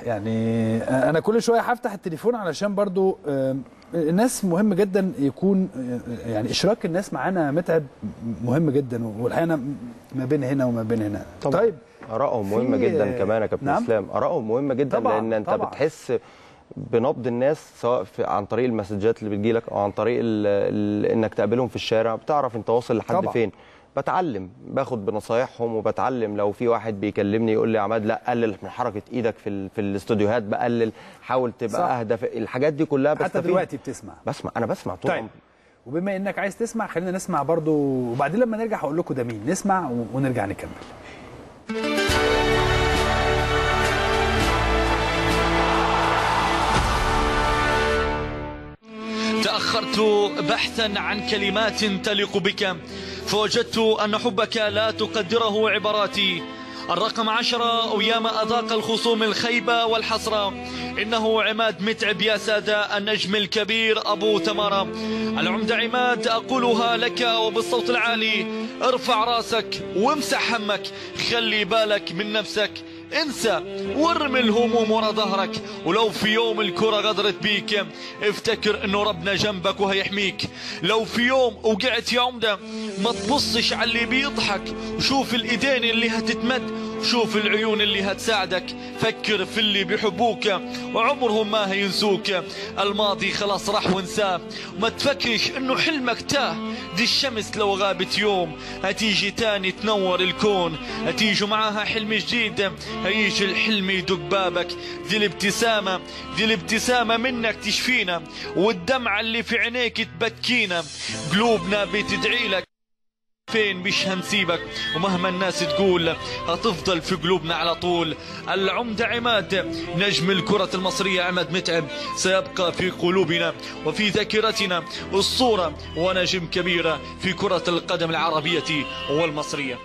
يعني انا كل شويه هفتح التليفون علشان برضو آم، الناس مهم جدا يكون آه، يعني اشراك الناس معانا متعب مهم جدا والحقيقه أنا ما بين هنا وما بين هنا طبعا. طيب ارائهم مهمه في- جدا كمان يا كابتن نعم. اسلام ارائهم مهمه جدا طبعاً، لان انت طبعاً. بتحس بنبض الناس سواء في عن طريق المسجات اللي بتجيلك او عن طريق ال ال انك تقابلهم في الشارع بتعرف انت واصل لحد طبعاً. فين بتعلم باخد بنصايحهم وبتعلم لو في واحد بيكلمني يقول لي يا عماد لا قلل من حركه ايدك في ال في الاستوديوهات بقلل حاول تبقى صح. اهدى في- الحاجات دي كلها حتى بستفيد دلوقتي بتسمع بسمع انا بسمع طول طيب عمري. وبما انك عايز تسمع خلينا نسمع برضو وبعدين لما نرجع هقول لكم ده مين نسمع و- ونرجع نكمل تأخرت بحثا عن كلمات تليق بك فوجدت أن حبك لا تقدره عباراتي الرقم عشرة وياما أذاق الخصوم الخيبة والحسرة إنه عماد متعب يا سادة النجم الكبير أبو تمارة العمدة عماد أقولها لك وبالصوت العالي ارفع راسك وامسح همك خلي بالك من نفسك انسى وارمي الهموم ورا ظهرك ولو في يوم الكرة غدرت بيك افتكر انه ربنا جنبك وهيحميك لو في يوم وقعت يا عمدة ما تبصش على اللي بيضحك وشوف الايدين اللي هتتمد شوف العيون اللي هتساعدك فكر في اللي بيحبوك وعمرهم ما هينسوك الماضي خلاص راح وانساه ما تفكرش انه حلمك تاه دي الشمس لو غابت يوم هتيجي تاني تنور الكون هتيجي معاها حلم جديد هيجي الحلم يدق بابك دي الابتسامة دي الابتسامة منك تشفينا والدمعة اللي في عينيك تبكينا قلوبنا بتدعي لك فين مش هنسيبك ومهما الناس تقول هتفضل في قلوبنا على طول العمدة عماد نجم الكرة المصرية عماد متعب سيبقى في قلوبنا وفي ذاكرتنا الصورة ونجم كبيرة في كرة القدم العربية والمصرية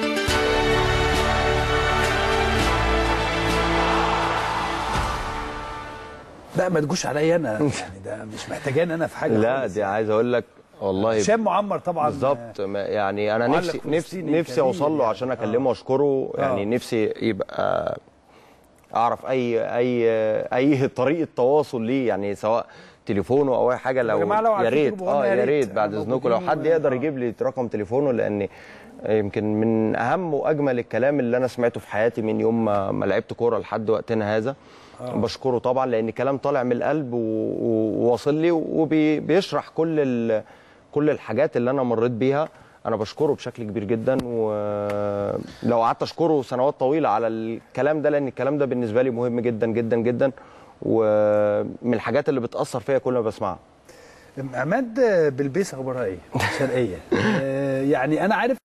لا ما تجوش عليا انا يعني ده مش محتاجان انا في حاجه لا خالص دي يعني. عايز اقول لك والله هشام معمر طبعا بالظبط ما- يعني انا معلق نفسي نفسي فلسطيني نفسي كبير اوصل له يعني. عشان اكلمه واشكره يعني آه. نفسي يبقى اعرف اي اي اي طريقه تواصل ليه يعني سواء تليفونه او اي حاجه لو جماعة لو يا عارفين ريت تجيبوها اه لنا يا يا ريت. ريت بعد اذنكم لو موجودين حد و- يقدر آه. يجيب لي رقم تليفونه لان يمكن من اهم واجمل الكلام اللي انا سمعته في حياتي من يوم ما ما لعبت كوره لحد وقتنا هذا بشكره طبعا لان كلام طالع من القلب و- و- وواصل لي وبيشرح كل ال- كل الحاجات اللي انا مريت بيها انا بشكره بشكل كبير جدا ولو قعدت اشكره سنوات طويله على الكلام ده لان الكلام ده بالنسبه لي مهم جدا جدا جدا ومن الحاجات اللي بتاثر فيا كل ما بسمعها عماد بلبيس اخبارها ايه؟ شرقيه آه، يعني انا عارف